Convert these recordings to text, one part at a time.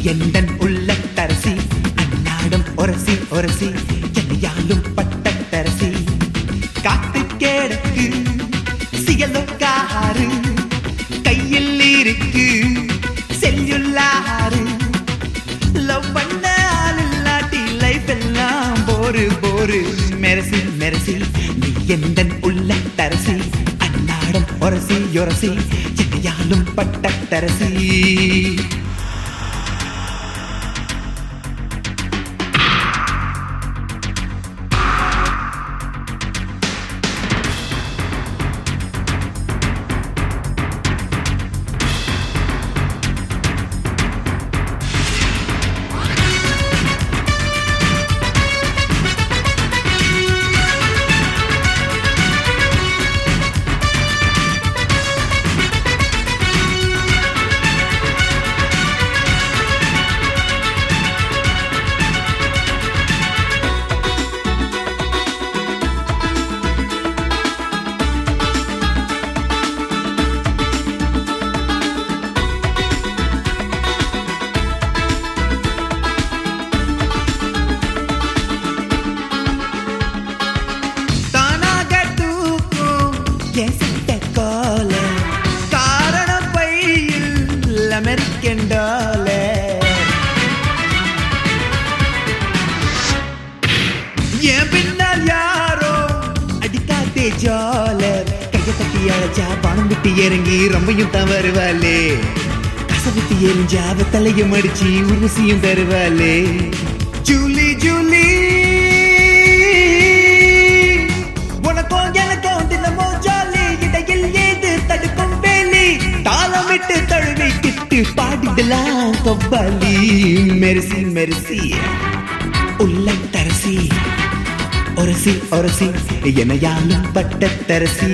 எந்தன் உள்ள தரசி அன்னாடும் ஒரசி ஒரசி என்னையாலும் பட்ட தரசி காத்து கேடக்கு சியலோக்காரு கையில் இருக்கு செல்லுள்ளாரு லவ் பண்ண ஆள் இல்லாட்டி லைஃப் எல்லாம் போரு போரு மெரசி மெரசி நீ எந்தன் உள்ள தரசி அன்னாடம் ஒரசி ஒரசி என்னையாலும் பட்ட தரசி தானாக தூக்கும் என் சட்டை கோல காரணம் பையில் அமெரிக்கன் டாலர் என் பின்னால் யாரோ அடிக்காதே ஜாலர் கைய தட்டி அழைச்சா பணம் விட்டு இறங்கி ரொம்பையும் தான் வருவாளே கசவிட்டு எரிஞ்சா தலையும் அடிச்சு உருசியும் தருவாளே ஜூலி ஜூலி உனக்கும் எனக்கும் தினமோ ஜாலி இடையில் ஏது தடுக்கும் வேலி தாளமிட்டு தழுவி கிட்டு பாடிடலாம் கவ்வாலி மெரிசி மெரிசி உள்ள தரசி ஒரசி ஒரசி எனையாலும் பட்ட தரசி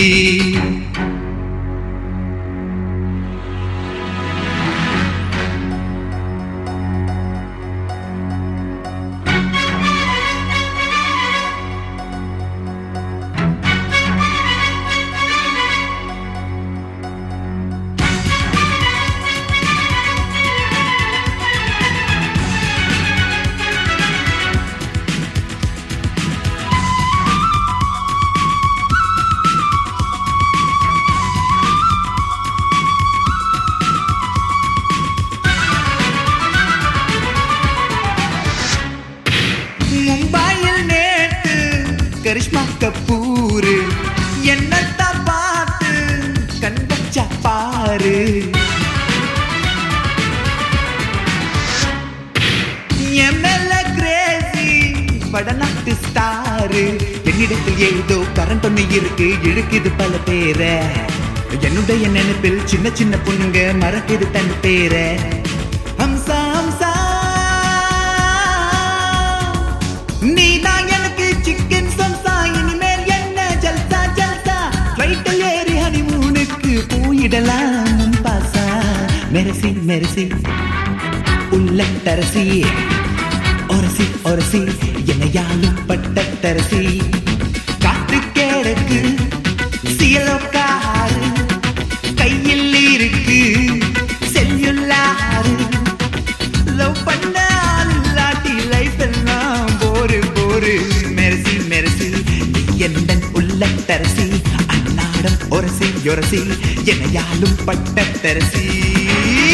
மும்பையில் நேற்று கரிஷ்மா கபூர் என்னத்தான் பார்த்து கண் வச்சா பாரு என் மேல கிரேசி வடநாட்டு ஸ்டாரு என்னிடத்தில் ஏதோ கரண்ட் ஒண்ணு இருக்கு இழுக்குது பல பேரை என்னுடைய நினைப்பில் சின்ன சின்ன பொண்ணுங்க மறக்குது தன் பேரை ஹம்சா ஹம்சா நீதான் எனக்கு சிக்கன் சம்சா இனிமேல் என்ன ஜல்சா ஜல்சா ஃப்ளைட்டில் ஏறி ஹனிமூனுக்கு போயிடலாம் பாசா மெரசி மெரசி உள்ள தரசி ஒரசி ஒரசி என்னையாலும் பட்ட தரசி காத்து கேடக்கு சியலோக்காரு கையில் இருக்கு செல்லுள்ளாரு லவ் பண்ண ஆளாட்டி லைஃப் எல்லாம் போரு போரு மெரசி மெரசி எந்தன் உள்ள தரசி அன்னாடம் ஒரசி ஒரசி என்னையாலும் பட்ட தரசி